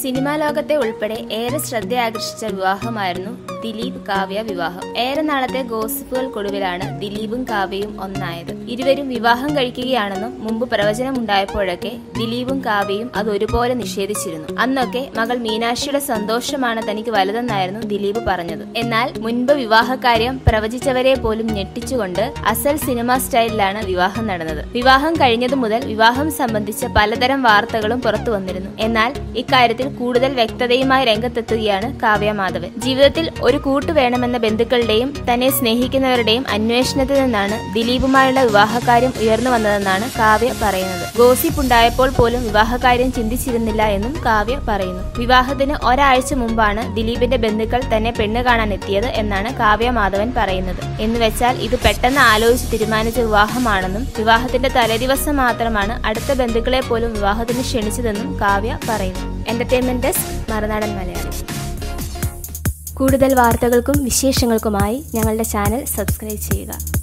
cinema ലോകത്തെ ഉൾപ്പെടെ ഏറെ ശ്രദ്ധയാകർഷിച്ച വിവാഹമായിരുന്നു ദിലീപ് കാവ്യ വിവാഹം ഏറെ നാളത്തെ ഗോസിപ്പുകൾക്കൊടുവിലാണ് ദിലീപും കാവ്യയും ഒന്നായത് ഇരുവരും വിവാഹം കഴിക്കുകയാണെന്നും മുമ്പ് പ്രവചനമുണ്ടായപ്പോഴൊക്കെ ദിലീപും കാവ്യയും അത് ഒരുപോലെ നിഷേധിച്ചിരുന്നു അന്നൊക്കെ മകൾ മീനാക്ഷിയുടെ സന്തോഷമാണ് തനിക്ക് വലുതെന്നായിരുന്നു ദിലീപ് പറഞ്ഞത് എന്നാൽ മുൻപ് വിവാഹകാര്യം പ്രവചിച്ചവരെ പോലും ഞെട്ടിച്ചുകൊണ്ട് അസൽ സിനിമ സ്റ്റൈലിലാണ് വിവാഹം നടന്നത് വിവാഹം കഴിഞ്ഞതു മുതൽ വിവാഹം സംബന്ധിച്ച പലതരം വാർത്തകളും പുറത്തു വന്നിരുന്നു എന്നാൽ ഇക്കാര്യത്തിൽ കൂടുതൽ വ്യക്തതയുമായി രംഗത്തെത്തുകയാണ് കാവ്യ മാധവൻ ജീവിതത്തിൽ ഒരു കൂട്ട് വേണമെന്ന ബന്ധുക്കളുടെയും തന്നെ സ്നേഹിക്കുന്നവരുടെയും അന്വേഷണത്തിൽ നിന്നാണ് ദിലീപുമായുള്ള വിവാഹകാര്യം ഉയർന്നു വന്നതെന്നാണ് കാവ്യ പറയുന്നത് ഗോസിപ്പ് ഉണ്ടായപ്പോൾ പോലും വിവാഹകാര്യം ചിന്തിച്ചിരുന്നില്ല എന്നും കാവ്യ പറയുന്നു വിവാഹത്തിന് ഒരാഴ്ച മുമ്പാണ് ദിലീപിന്റെ ബന്ധുക്കൾ തന്നെ പെണ്ണ് കാണാൻ എത്തിയത് എന്നാണ് കാവ്യ മാധവൻ പറയുന്നത് എന്ന് വെച്ചാൽ ഇത് പെട്ടെന്ന് ആലോചിച്ച് തീരുമാനിച്ച വിവാഹമാണെന്നും വിവാഹത്തിന്റെ തലേദിവസം മാത്രമാണ് അടുത്ത ബന്ധുക്കളെ പോലും വിവാഹത്തിന് ക്ഷണിച്ചതെന്നും കാവ്യ പറയുന്നു എന്റർടൈൻമെന്റ് ഡെസ്ക് മറുനാടൻ മലയാളി കൂടുതൽ വാർത്തകൾക്കും വിശേഷങ്ങൾക്കുമായി ഞങ്ങളുടെ ചാനൽ സബ്സ്ക്രൈബ് ചെയ്യുക